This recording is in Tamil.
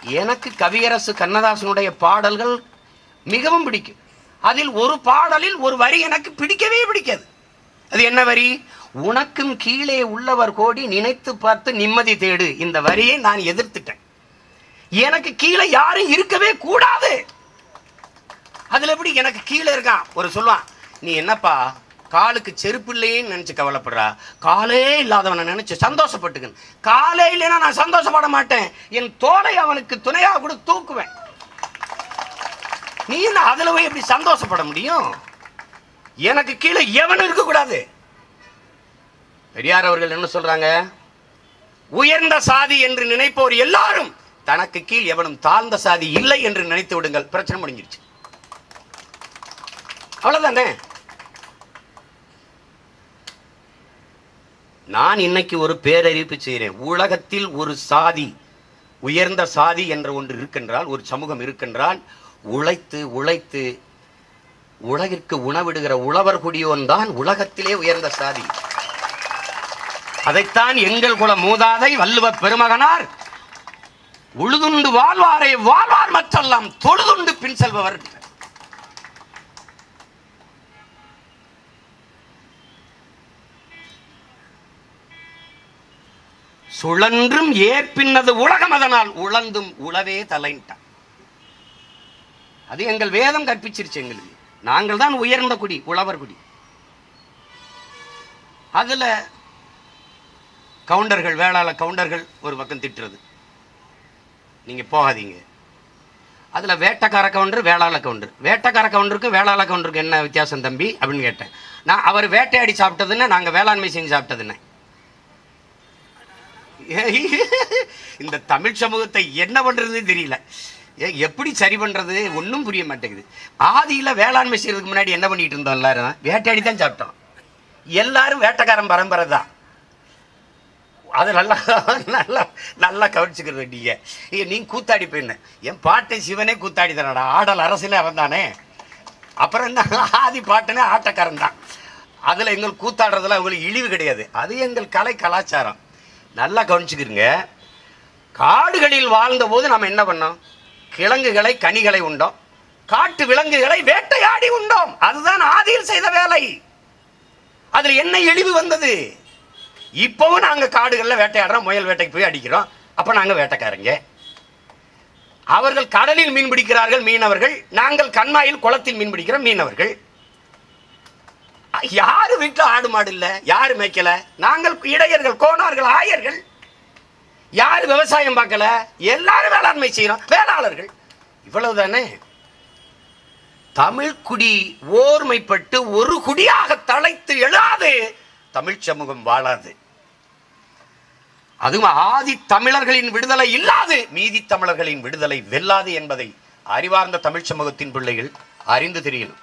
எனக்கு கவியரசு கண்ணதாசனுடைய பாடல்கள் மிகவும் பிடிக்கும் அதில் ஒரு பாடலில் ஒரு வரி எனக்கு பிடிக்கவே பிடிக்காது அது என்ன வரி உனக்கும் கீழே உள்ளவர் கோடி நினைத்து பார்த்து நிம்மதி தேடு இந்த வரியை நான் எதிர்த்துட்டேன் எனக்கு கீழே யாரும் இருக்கவே கூடாது அதுல எப்படி எனக்கு கீழே இருக்கான் ஒரு சொல்லுவான் நீ என்னப்பா காலுக்கு செருப்பு இல்லையேன்னு நினைச்சு கவலைப்படுறா காலே இல்லாதவனை நினைச்சு சந்தோஷப்பட்டுக்கணும் காலே இல்லைன்னா நான் சந்தோஷப்பட மாட்டேன் என் தோலை அவனுக்கு துணையாக கூட தூக்குவேன் நீ என்ன அதுல போய் எப்படி சந்தோஷப்பட முடியும் எனக்கு கீழே எவனும் இருக்கக்கூடாது பெரியார் அவர்கள் என்ன சொல்றாங்க உயர்ந்த சாதி என்று நினைப்போர் எல்லாரும் தனக்கு கீழ் எவனும் தாழ்ந்த சாதி இல்லை என்று நினைத்து விடுங்கள் பிரச்சனை முடிஞ்சிருச்சு அவ்வளவுதானே நான் இன்னைக்கு ஒரு பேரறிவிப்பு செய்கிறேன் உலகத்தில் ஒரு சாதி உயர்ந்த சாதி என்ற ஒன்று இருக்கின்றால் ஒரு சமூகம் இருக்கின்றால் உழைத்து உழைத்து உலகிற்கு உணவிடுகிற உழவர் குடியோன் தான் உலகத்திலே உயர்ந்த சாதி அதைத்தான் எங்கள் குல மூதாதை வள்ளுவ பெருமகனார் உழுதுண்டு வாழ்வாரை வாழ்வார் மற்றெல்லாம் தொழுதுண்டு பின் செல்பவர் சுழன்றும் ஏற்பின்னது உலகம் அதனால் உழந்தும் உளவே தலைன்ட்டான் அது எங்கள் வேதம் கற்பிச்சிருச்சு எங்களுக்கு நாங்கள் தான் உயர்ந்த குடி உழவர் குடி அதுல கவுண்டர்கள் வேளாள கவுண்டர்கள் ஒரு பக்கம் திட்டுறது நீங்க போகாதீங்க அதுல வேட்டக்கார கவுண்டர் வேளாள கவுண்டர் வேட்டக்கார கவுண்டருக்கும் வேளாள கவுண்டருக்கு என்ன வித்தியாசம் தம்பி அப்படின்னு கேட்டேன் நான் அவர் வேட்டையாடி சாப்பிட்டதுன்னு நாங்க வேளாண்மை செஞ்சு சாப்பிட்டதுன்னு இந்த தமிழ் சமூகத்தை என்ன பண்றதுன்னு தெரியல ஏ, எப்படி சரி பண்றது ஒன்றும் புரிய மாட்டேங்குது ஆதியில வேளாண்மை செய்யறதுக்கு முன்னாடி என்ன பண்ணிட்டு இருந்தோம் எல்லாரும் வேட்டையாடி தான் சாப்பிட்டோம் எல்லாரும் வேட்டைக்காரன் பரம்பரை தான் அது நல்லா நல்லா நல்லா கவனிச்சுக்கிறது நீங்க ஏ, நீ கூத்தாடி போயின என் பாட்டை சிவனே கூத்தாடி தானடா ஆடல் அரசியலே அவன் தானே அப்புறம் என்ன ஆதி பாட்டனே ஆட்டக்காரன் தான் அதில் எங்கள் கூத்தாடுறதுல அவங்களுக்கு இழிவு கிடையாது அது எங்கள் கலை கலாச்சாரம் நல்லா கவனிச்சுக்கிறங்க காடுகளில் வாழ்ந்தபோது நம்ம என்ன பண்ணோம் கிழங்குகளை கனிகளை உண்டோம் காட்டு விலங்குகளை வேட்டையாடி உண்டோம் அதுதான் ஆதியில் செய்த வேலை அதுல என்ன இழிவு வந்தது இப்பவும் நாங்க காடுகளில் வேட்டையாடுறோம் முயல் வேட்டைக்கு போய் அடிக்கிறோம் அப்ப நாங்க வேட்டைக்காரங்க அவர்கள் கடலில் மீன் பிடிக்கிறார்கள் மீனவர்கள் நாங்கள் கண்மாயில் குளத்தில் மீன் பிடிக்கிறோம் மீனவர்கள் யாரு வீட்டுல ஆடு மாடு இல்ல யாரு மேய்க்கல நாங்கள் இடையர்கள் கோணார்கள் ஆயர்கள் யாரு விவசாயம் பார்க்கல எல்லாரும் வேளாண்மை செய்யறோம் வேளாளர்கள் இவ்வளவுதானே தமிழ் குடி ஓர்மைப்பட்டு ஒரு குடியாக தலைத்து எழாது தமிழ் சமூகம் வாழாது அதுவும் ஆதி தமிழர்களின் விடுதலை இல்லாது மீதி தமிழர்களின் விடுதலை வெல்லாது என்பதை அறிவார்ந்த தமிழ் சமூகத்தின் பிள்ளைகள் அறிந்து தெரியணும்